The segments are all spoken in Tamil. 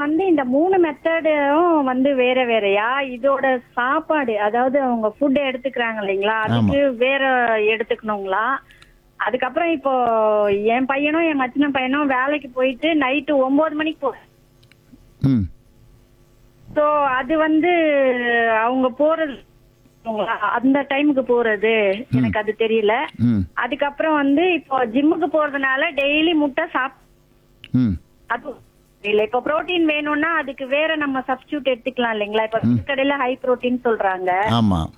வந்து இந்த மூணு மெத்தடும் வந்து வேற வேறயா இதோட சாப்பாடு அதாவது அவங்க ஃபுட் எடுத்துக்கிறாங்க இல்லைங்களா அதுக்கு வேற எடுத்துக்கணுங்களா அதுக்கப்புறம் இப்போ என் பையனும் என் மச்சின பையனும் வேலைக்கு போயிட்டு நைட்டு ஒன்பது மணிக்கு போ ம் ஸோ அது வந்து அவங்க போறது அந்த டைமுக்கு போறது எனக்கு அது தெரியல ம் அதுக்கப்புறம் வந்து இப்போ ஜிம்முக்கு போறதுனால டெய்லி முட்டை சாப் ம் அது இல்ல இப்போ புரோட்டீன் வேணும்னா அதுக்கு வேற நம்ம சப்ஸ்டியூட் எடுத்துக்கலாம் இல்லைங்களா இப்ப கடையில ஹை புரோட்டீன் சொல்றாங்க ஆமாம்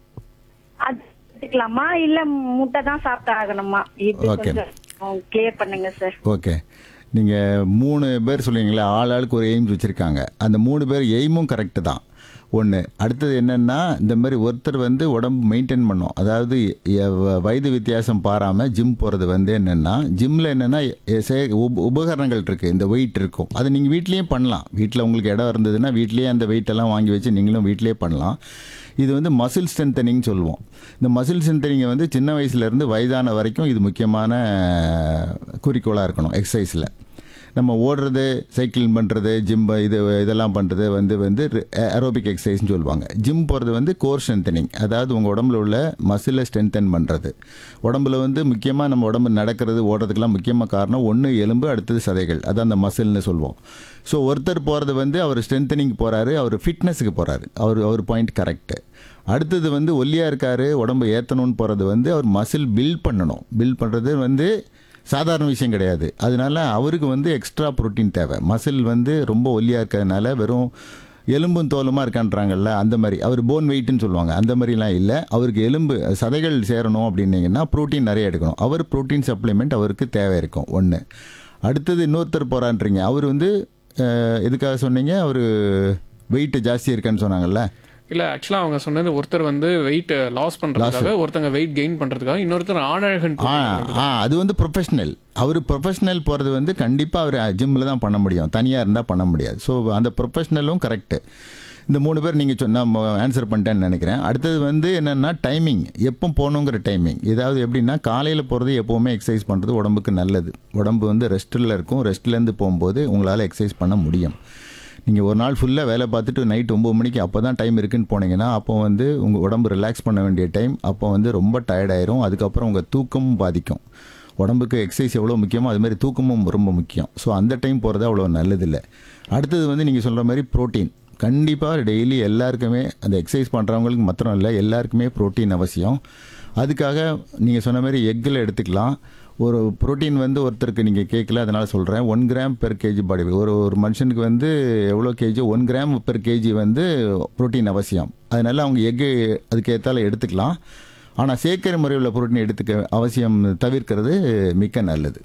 அது எடுத்துக்கலாமா இல்ல முட்டை தான் சாப்பிட்டு ஆகணுமா இது Okay. கொஞ்சம் கிளியர் பண்ணுங்க சார் ஓகே நீங்கள் மூணு பேர் சொல்லுவீங்களா ஆள் ஆளுக்கு ஒரு எய்ம்ஸ் வச்சுருக்காங்க அந்த மூணு பேர் எய்மும் கரெக்டு தான் ஒன்று அடுத்தது என்னென்னா இந்த மாதிரி ஒருத்தர் வந்து உடம்பு மெயின்டைன் பண்ணும் அதாவது எ- வயது வித்தியாசம் பாராமல் ஜிம் போகிறது வந்து என்னென்னா ஜிம்மில் என்னென்னா உபகரணங்கள் இருக்குது இந்த வெயிட் இருக்கும் அது நீங்கள் வீட்லேயும் பண்ணலாம் வீட்டில் உங்களுக்கு இடம் இருந்ததுன்னா வீட்லேயே அந்த weight எல்லாம் வாங்கி வச்சு நீங்களும் வீட்லேயே பண்ணலாம் இது வந்து மசில் ஸ்ட்ரென்தனிங் சொல்லுவோம் இந்த மசில் ஸ்ட்ரென்தனிங்கை வந்து சின்ன வயசுலேருந்து வயதான வரைக்கும் இது முக்கியமான குறிக்கோளாக இருக்கணும் எக்ஸசைஸில் நம்ம ஓடுறது சைக்கிள் பண்ணுறது ஜிம் இது இதெல்லாம் பண்ணுறது வந்து வந்து ஏரோபிக் எக்ஸசைஸ்னு சொல்லுவாங்க ஜிம் போகிறது வந்து கோர் ஸ்ட்ரென்தனிங் அதாவது உங்கள் உடம்புல உள்ள மசிலை ஸ்ட்ரென்தன் பண்ணுறது உடம்புல வந்து முக்கியமாக நம்ம உடம்பு நடக்கிறது ஓடுறதுக்கெல்லாம் முக்கியமாக காரணம் ஒன்று எலும்பு அடுத்தது சதைகள் அதான் அந்த மசில்னு சொல்லுவோம் ஸோ ஒருத்தர் போகிறது வந்து அவர் ஸ்ட்ரென்தனிங் போகிறாரு அவர் ஃபிட்னஸுக்கு போகிறாரு அவர் அவர் பாயிண்ட் கரெக்டு அடுத்தது வந்து ஒல்லியாக இருக்காரு உடம்பு ஏற்றணும்னு போகிறது வந்து அவர் மசில் பில்ட் பண்ணணும் பில்ட் பண்ணுறது வந்து சாதாரண விஷயம் கிடையாது அதனால அவருக்கு வந்து எக்ஸ்ட்ரா புரோட்டீன் தேவை மசில் வந்து ரொம்ப ஒல்லியாக இருக்கிறதுனால வெறும் எலும்பும் தோலுமா இருக்கான்றாங்கல்ல அந்த மாதிரி அவர் போன் வெயிட்னு சொல்லுவாங்க அந்த மாதிரிலாம் இல்லை அவருக்கு எலும்பு சதைகள் சேரணும் அப்படின்னீங்கன்னா புரோட்டீன் நிறைய எடுக்கணும் அவர் புரோட்டீன் சப்ளிமெண்ட் அவருக்கு தேவை இருக்கும் ஒன்று அடுத்தது இன்னொருத்தர் போகிறான்றீங்க அவர் வந்து அஹ், எதுக்காக சொன்னீங்க அவர் வெயிட் ஜாஸ்தி இருக்கான்னு சொன்னாங்கல்ல இல்ல ஆக்சுவலா அவங்க சொன்னது ஒருத்தர் வந்து வெயிட் லாஸ் பண்றதுக்காக ஒருத்தங்க வெயிட் கெயின் பண்றதுக்காக இன்னொருத்தர் ஆணழகன் ஆ ஆ அது வந்து ப்ரொஃபஷனல் அவர் ப்ரொஃபஷனல் போகிறது வந்து கண்டிப்பாக அவர் ஜிம்மில் தான் பண்ண முடியும் தனியாக இருந்தால் பண்ண முடியாது ஸோ அந்த ப்ரொஃபஷனலும் கரெக்டு இந்த மூணு பேர் நீங்கள் சொன்ன ஆன்சர் பண்ணிட்டேன்னு நினைக்கிறேன் அடுத்தது வந்து என்னென்னா டைமிங் எப்போ போகணுங்கிற டைமிங் ஏதாவது எப்படின்னா காலையில் போகிறது எப்போவுமே எக்ஸசைஸ் பண்ணுறது உடம்புக்கு நல்லது உடம்பு வந்து ரெஸ்ட்டில் இருக்கும் ரெஸ்ட்லேருந்து போகும்போது உங்களால் எக்ஸசைஸ் பண்ண முடியும் நீங்கள் ஒரு நாள் ஃபுல்லாக வேலை பார்த்துட்டு நைட் ஒம்பது மணிக்கு அப்போ தான் டைம் இருக்குன்னு போனீங்கன்னா அப்போ வந்து உங்கள் உடம்பு ரிலாக்ஸ் பண்ண வேண்டிய டைம் அப்போ வந்து ரொம்ப டயர்டாயிரும் அதுக்கப்புறம் உங்கள் தூக்கமும் பாதிக்கும் உடம்புக்கு எக்ஸசைஸ் எவ்வளோ முக்கியமோ அது மாதிரி தூக்கமும் ரொம்ப முக்கியம் ஸோ அந்த டைம் போகிறது அவ்வளோ நல்லதில்லை அடுத்தது வந்து நீங்கள் சொல்கிற மாதிரி ப்ரோட்டீன் கண்டிப்பாக டெய்லி எல்லாருக்குமே அந்த எக்ஸசைஸ் பண்ணுறவங்களுக்கு மாத்திரம் இல்லை எல்லாருக்குமே ப்ரோட்டீன் அவசியம் அதுக்காக நீங்கள் சொன்ன மாதிரி எக்கில் எடுத்துக்கலாம் ஒரு புரோட்டீன் வந்து ஒருத்தருக்கு நீங்கள் கேட்கல அதனால் சொல்கிறேன் one gram per KG body ஒரு ஒரு மனுஷனுக்கு வந்து எவ்வளோ KG one gram per KG வந்து புரோட்டீன் அவசியம் அதனால அவங்க எக்கு அதுக்கு ஏற்றால எடுத்துக்கலாம் ஆனால் செயற்கை முறையில் புரோட்டீன் எடுத்துக்க அவசியம் தவிர்க்கிறது மிக்க நல்லது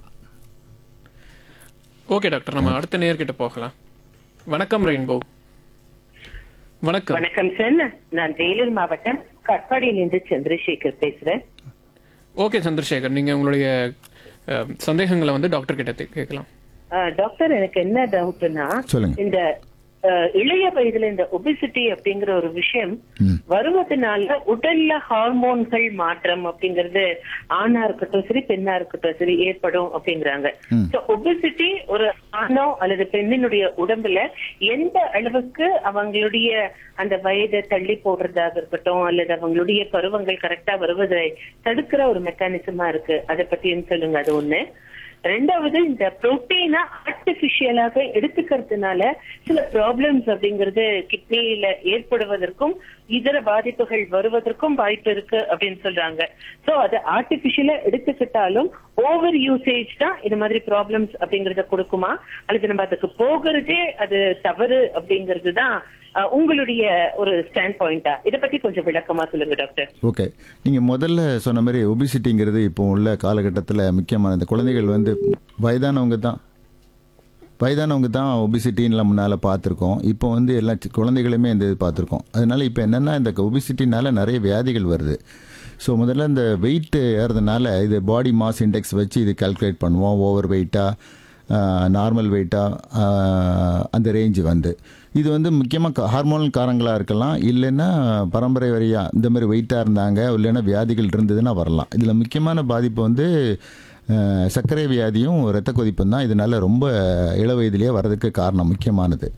ஓகே டாக்டர் நம்ம அடுத்த நேர்கிட்ட போகலாம் வணக்கம் ரெயின்போ வணக்கம் வணக்கம் சார் நான் வேலூர் மாவட்டம் கட்பாடியிலிருந்து சந்திரசேகர் பேசுறேன் ஓகே சந்திரசேகர் நீங்க உங்களுடைய அஹ், சந்தேகங்களை வந்து டாக்டர் கிட்ட தே- கேட்கலாம் ஆஹ், டாக்டர் எனக்கு என்ன டவுட்னா சொல்லுங்க. இந்த ஆஹ், இளைய வயதுல இந்த ஒபிசிட்டி அப்படிங்கிற ஒரு விஷயம் வருவதனால உடல்ல ஹார்மோன்கள் மாற்றம் அப்படிங்கிறது ஆணா இருக்கட்டும் சரி பெண்ணா இருக்கட்டும் சரி ஏற்படும் அப்படிங்கிறாங்க ஒபிசிட்டி ஒரு ஆணோ அல்லது பெண்ணினுடைய உடம்புல எந்த அளவுக்கு அவங்களுடைய அந்த வயதை தள்ளி போடுறதாக இருக்கட்டும் அல்லது அவங்களுடைய பருவங்கள் கரெக்டா வருவதை தடுக்கிற ஒரு மெக்கானிசமா இருக்கு அதை பத்தியும் சொல்லுங்க அது ஒண்ணு ரெண்டாவது இந்த புரோட்டீனை ஆர்டிபிஷியலாக எடுத்துக்கிறதுனால சில ப்ராப்ளம்ஸ் அப்படிங்கிறது கிட்னியில ஏற்படுவதற்கும் இதர பாதிப்புகள் வருவதற்கும் வாய்ப்பு இருக்கு அப்படின்னு சொல்றாங்க சோ அது ஆர்டிபிஷியலா எடுத்துக்கிட்டாலும் ஓவர் யூசேஜ் தான் இது மாதிரி ப்ராப்ளம்ஸ் அப்படிங்கறத கொடுக்குமா அல்லது நம்ம அதுக்கு போகிறதே அது தவறு அப்படிங்கிறது தான் அஹ், உங்களுடைய ஒரு ஸ்டாண்ட் பாயிண்டா இத பத்தி கொஞ்சம் விளக்கமா சொல்லுங்க டாக்டர் ஓகே நீங்கள் முதல்ல சொன்ன மாதிரி ஒபிசிட்டிங்கிறது இப்போ உள்ள காலகட்டத்தில் முக்கியமான இந்த குழந்தைகள் வந்து வயதானவங்க தான் வயதானவங்க தான் ஒபிசிட்டின்னு முன்னால் பார்த்துருக்கோம் இப்போ வந்து எல்லா சி- குழந்தைகளுமே இந்த இது பார்த்துருக்கோம் அதனால இப்போ என்னென்னா இந்த ஒபிசிட்டினால நிறைய வியாதிகள் வருது ஸோ முதல்ல இந்த வெயிட் ஏறதுனால இது பாடி மாஸ் இண்டெக்ஸ் வச்சு இது கால்குலேட் பண்ணுவோம் ஓவர் வெயிட்டாக நார்மல் வெயிட்டாக அந்த ரேஞ்சு வந்து இது வந்து முக்கியமாக ஹார்மோனல் காரங்களாக இருக்கலாம் இல்லைன்னா பரம்பரை வழியாக இந்த மாதிரி வெயிட்டாக இருந்தாங்க இல்லைன்னா வியாதிகள் இருந்ததுன்னா வரலாம் இதில் முக்கியமான பாதிப்பு வந்து அஹ், சர்க்கரை வியாதியும் இரத்த கொதிப்பும் தான் இதனால ரொம்ப இள வயதிலேயே வர்றதுக்கு காரணம் முக்கியமானது